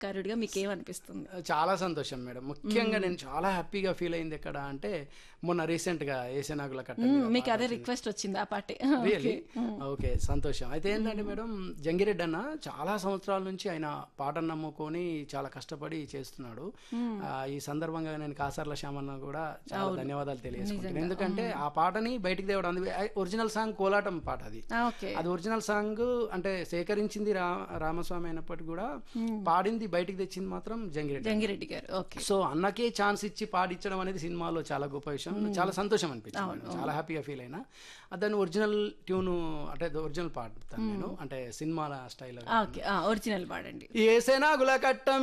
కళాకారుడిగా మీకు ఏమనిపిస్తుంది చాలా సంతోషం మేడం ముఖ్యంగా నేను చాలా హ్యాపీగా ఫీల్ అయింది ఎక్కడ అంటే మొన్న రీసెంట్ గా ఏసేనాగుల కట్ట మీద మీకు అదే రిక్వెస్ట్ వచ్చింది ఆ పాటే రియలీ ఓకే సంతోషం అయితే ఏంటంటే మేడం జంగిరెడ్డి అన్న చాలా సంవత్సరాల నుంచి ఆయన పాటను నమ్ముకొని చాలా కష్టపడి చేస్తున్నాడు ఆ, ఈ సందర్భంగా నేను కాసర్ల శ్యామన్న కూడా చాలా ధన్యవాదాలు తెలియజేసుకుంటాను ఎందుకంటే ఆ పాటని బయటికి తేవడం ఒరిజినల్ సాంగ్ కోలాటం పాట అది ఓకే అది ఒరిజినల్ సాంగ్ అంటే సేకరించింది రా రామస్వామి అయినప్పటికీ కూడా పాడింది బయటికి తెచ్చింది మాత్రం జంగిరెడ్డి జంగిరెడ్డి గారు ఓకే సో అన్నకే ఛాన్స్ ఇచ్చి పాడించడం అనేది సినిమాలో చాలా గొప్ప విషయం చాలా సంతోషం అనిపించింది నాకు. చాలా హ్యాపీగా ఫీల్ అయినా దాన్ని ఒరిజినల్ ట్యూన్ అంటే ఒరిజినల్ పాడతాను నేను అంటే సినిమాల స్టైల్ ఓకే ఒరిజినల్ పాడండి ఏసేనాగుల కట్ట